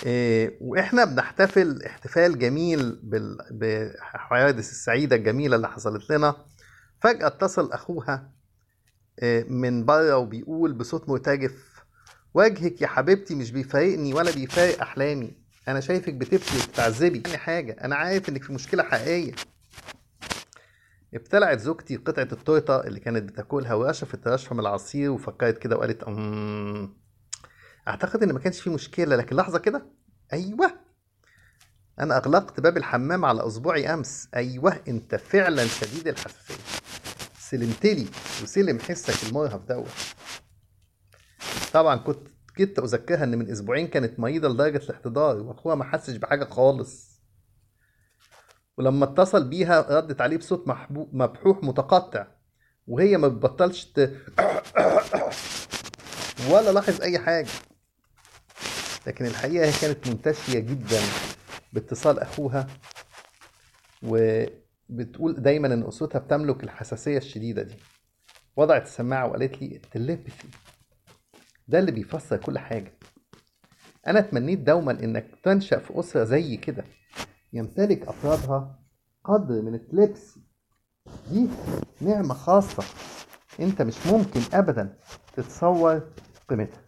إيه، واحنا بنحتفل احتفال جميل بال- بالحوادث السعيده الجميله اللي حصلت لنا فجاه اتصل اخوها إيه، من بره وبيقول بصوت مرتجف وجهك يا حبيبتي مش بيفارقني ولا بيفارق احلامي انا شايفك بتبكي وبتعذبي يعني حاجه انا عارف انك في مشكله حقيقيه ابتلعت زوجتي قطعة التورتة اللي كانت بتاكلها ورشفت رشفة من العصير وفكرت كده وقالت أمم أعتقد إن ما كانش في مشكلة لكن لحظة كده أيوه أنا أغلقت باب الحمام على أصبعي أمس أيوه أنت فعلا شديد الحساسية سلمتلي وسلم حسك المرهف دوت طبعا كنت كنت أذكرها إن من أسبوعين كانت مريضة لدرجة الاحتضار وأخوها ما حسش بحاجة خالص ولما اتصل بيها ردت عليه بصوت محبو- مبحوح متقطع وهي ما بتبطلش ت... ولا لاحظ اي حاجه لكن الحقيقه هي كانت منتشيه جدا باتصال اخوها وبتقول دايما ان اسرتها بتملك الحساسيه الشديده دي وضعت السماعه وقالت لي التليبثي ده اللي بيفسر كل حاجه انا تمنيت دوما انك تنشا في اسره زي كده يمتلك أفرادها قدر من التلبسي دي نعمة خاصة أنت مش ممكن أبدا تتصور قيمتها